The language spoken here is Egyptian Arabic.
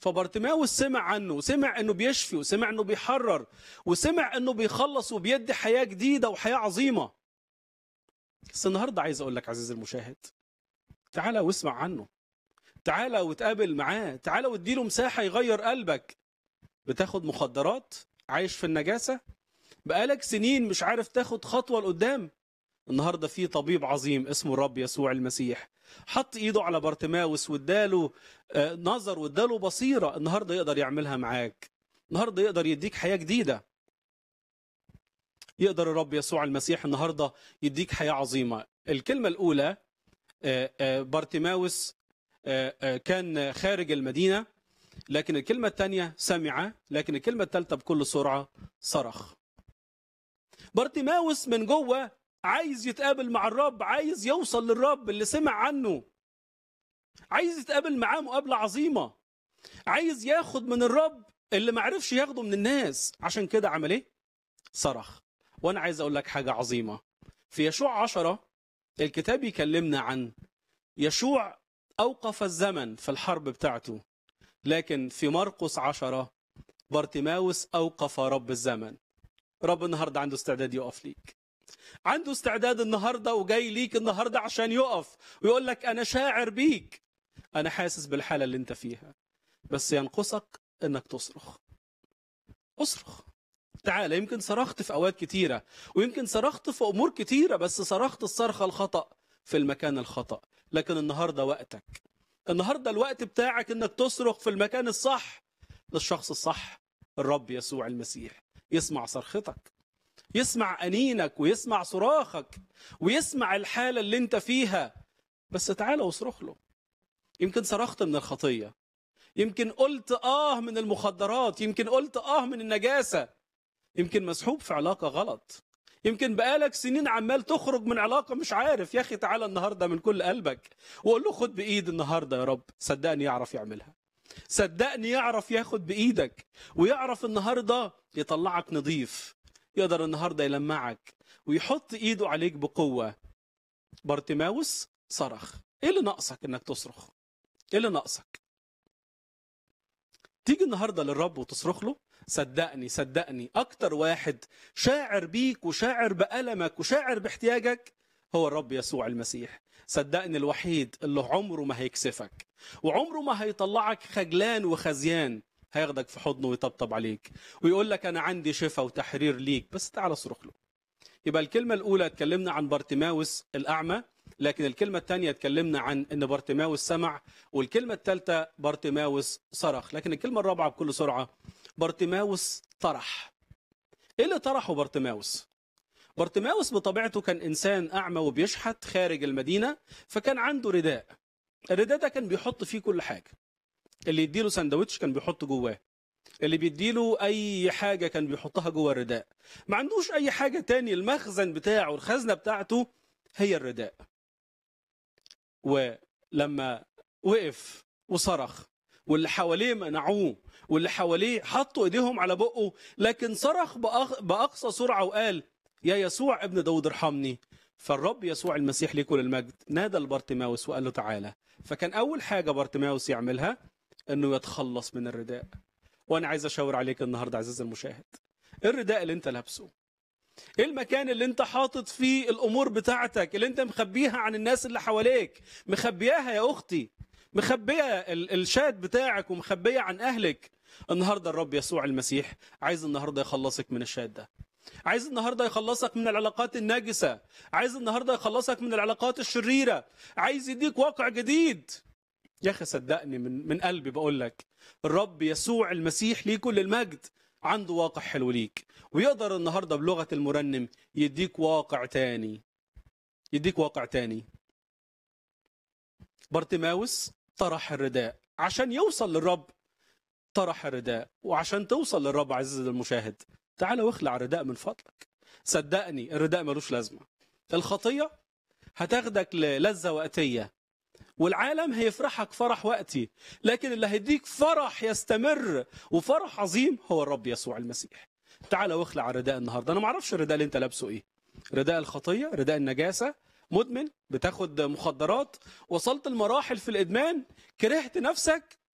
فبرتماوس سمع عنه وسمع انه بيشفي وسمع انه بيحرر وسمع انه بيخلص وبيدي حياه جديده وحياه عظيمه بس النهارده عايز اقول لك عزيزي المشاهد تعالى واسمع عنه تعالى وتقابل معاه تعالى واديله مساحه يغير قلبك بتاخد مخدرات عايش في النجاسه بقالك سنين مش عارف تاخد خطوه لقدام النهارده في طبيب عظيم اسمه الرب يسوع المسيح حط ايده على بارتماوس واداله آه، نظر واداله بصيره النهارده يقدر يعملها معاك النهارده يقدر يديك حياه جديده يقدر الرب يسوع المسيح النهارده يديك حياه عظيمه الكلمه الاولى آه، آه، بارتماوس آه، آه، كان خارج المدينه لكن الكلمه الثانيه سمع لكن الكلمه الثالثه بكل سرعه صرخ بارتماوس من جوه عايز يتقابل مع الرب عايز يوصل للرب اللي سمع عنه عايز يتقابل معاه مقابلة عظيمة عايز ياخد من الرب اللي معرفش ياخده من الناس عشان كده عمل ايه صرخ وانا عايز اقول لك حاجة عظيمة في يشوع عشرة الكتاب يكلمنا عن يشوع أوقف الزمن في الحرب بتاعته لكن في مرقس عشرة بارتماوس أوقف رب الزمن رب النهاردة عنده استعداد يقف ليك عنده استعداد النهارده وجاي ليك النهارده عشان يقف ويقول لك انا شاعر بيك انا حاسس بالحاله اللي انت فيها بس ينقصك انك تصرخ اصرخ تعال يمكن صرخت في اوقات كتيره ويمكن صرخت في امور كتيره بس صرخت الصرخه الخطا في المكان الخطا لكن النهارده وقتك النهارده الوقت بتاعك انك تصرخ في المكان الصح للشخص الصح الرب يسوع المسيح يسمع صرختك يسمع أنينك ويسمع صراخك ويسمع الحالة اللي انت فيها بس تعالى واصرخ له يمكن صرخت من الخطية يمكن قلت آه من المخدرات يمكن قلت آه من النجاسة يمكن مسحوب في علاقة غلط يمكن بقالك سنين عمال تخرج من علاقة مش عارف يا أخي تعالى النهاردة من كل قلبك وقول له خد بإيد النهاردة يا رب صدقني يعرف يعملها صدقني يعرف ياخد بإيدك ويعرف النهاردة يطلعك نظيف يقدر النهارده يلمعك ويحط ايده عليك بقوه بارتماوس صرخ ايه اللي ناقصك انك تصرخ ايه اللي ناقصك تيجي النهارده للرب وتصرخ له صدقني صدقني اكتر واحد شاعر بيك وشاعر بألمك وشاعر باحتياجك هو الرب يسوع المسيح صدقني الوحيد اللي عمره ما هيكسفك وعمره ما هيطلعك خجلان وخزيان هياخدك في حضنه ويطبطب عليك ويقول لك انا عندي شفاء وتحرير ليك بس تعال اصرخ له يبقى الكلمه الاولى اتكلمنا عن بارتماوس الاعمى لكن الكلمه الثانيه اتكلمنا عن ان بارتماوس سمع والكلمه الثالثه بارتماوس صرخ لكن الكلمه الرابعه بكل سرعه بارتماوس طرح ايه اللي طرحه بارتماوس بارتماوس بطبيعته كان انسان اعمى وبيشحت خارج المدينه فكان عنده رداء الرداء ده كان بيحط فيه كل حاجه اللي يديله سندوتش كان بيحطه جواه اللي بيديله اي حاجه كان بيحطها جوه الرداء ما عندوش اي حاجه تاني المخزن بتاعه الخزنه بتاعته هي الرداء ولما وقف وصرخ واللي حواليه منعوه واللي حواليه حطوا ايديهم على بقه لكن صرخ بأق- باقصى سرعه وقال يا يسوع ابن داود ارحمني فالرب يسوع المسيح ليه كل المجد نادى لبارتماوس وقال له تعالى فكان اول حاجه بارتماوس يعملها انه يتخلص من الرداء وانا عايز اشاور عليك النهارده عزيزي المشاهد ايه الرداء اللي انت لابسه ايه المكان اللي انت حاطط فيه الامور بتاعتك اللي انت مخبيها عن الناس اللي حواليك مخبياها يا اختي مخبيه ال- الشاد بتاعك ومخبيه عن اهلك النهارده الرب يسوع المسيح عايز النهارده يخلصك من الشاد ده عايز النهارده يخلصك من العلاقات الناجسه عايز النهارده يخلصك من العلاقات الشريره عايز يديك واقع جديد يا اخي صدقني من من قلبي بقول لك الرب يسوع المسيح ليه كل المجد عنده واقع حلو ليك ويقدر النهارده بلغه المرنم يديك واقع تاني يديك واقع تاني بارتماوس طرح الرداء عشان يوصل للرب طرح الرداء وعشان توصل للرب عزيزي المشاهد تعال واخلع الرداء من فضلك صدقني الرداء ملوش لازمه الخطيه هتاخدك للذه وقتيه والعالم هيفرحك فرح وقتي لكن اللي هيديك فرح يستمر وفرح عظيم هو الرب يسوع المسيح تعال واخلع الرداء النهارده انا ما اعرفش الرداء اللي انت لابسه ايه رداء الخطيه رداء النجاسه مدمن بتاخد مخدرات وصلت المراحل في الادمان كرهت نفسك